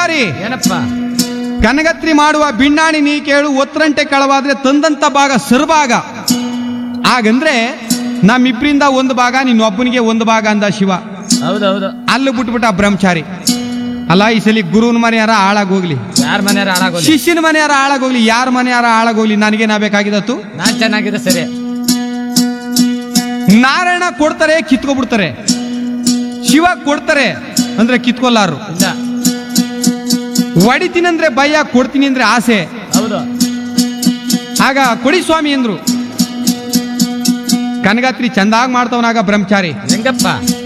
ಬ್ರಹ್ಮಚಾರಿ ಏನಪ್ಪ ಕನಗತ್ರಿ ಮಾಡುವ ಬಿಣ್ಣಾಣಿ ನೀ ಕೇಳು ಒತ್ತರಂಟೆ ಕಳವಾದ್ರೆ ತಂದಂತ ಭಾಗ ಸರ್ಭಾಗ ಹಾಗಂದ್ರೆ ನಮ್ಮಿಬ್ರಿಂದ ಒಂದು ಭಾಗ ನಿನ್ನೊಬ್ಬನಿಗೆ ಒಂದು ಭಾಗ ಅಂದ ಶಿವ ಹೌದೌದು ಅಲ್ಲಿ ಬಿಟ್ಬಿಟ್ಟ ಬ್ರಹ್ಮಚಾರಿ ಅಲ್ಲ ಈ ಸಲ ಗುರುವಿನ ಮನೆಯಾರ ಹಾಳಾಗೋಗ್ಲಿ ಯಾರ ಮನೆಯಾರ ಹಾಳಾಗೋಲಿ ಶಿಷ್ಯನ ಮನೆಯಾರ ಹಾಳಾಗೋಗ್ಲಿ ಯಾರ ಮನೆಯಾರ ಹಾಳಾಗೋಗ್ಲಿ ನನಗೆ ನಾ ಬೇಕಾಗಿದತ್ತು ನಾನ್ ಚೆನ್ನಾಗಿದೆ ಸರಿ ನಾರಾಯಣ ಕೊಡ್ತಾರೆ ಕಿತ್ಕೊಬಿಡ್ತಾರೆ ಶಿವ ಕೊಡ್ತಾರೆ ಅಂದ್ರೆ ಕಿತ್ಕೊಲ್ಲಾರು ಇಲ್ಲ ಹೊಡಿತೀನಿ ಅಂದ್ರೆ ಭಯ ಕೊಡ್ತೀನಿ ಅಂದ್ರೆ ಆಸೆ ಹೌದು ಆಗ ಕೊಡಿ ಸ್ವಾಮಿ ಎಂದ್ರು ಕನಗಾತ್ರಿ ಚಂದಾಗ್ ಮಾಡ್ತವನಾಗ ಬ್ರಹ್ಮಚಾರಿ ಹೆಂಗಪ್ಪ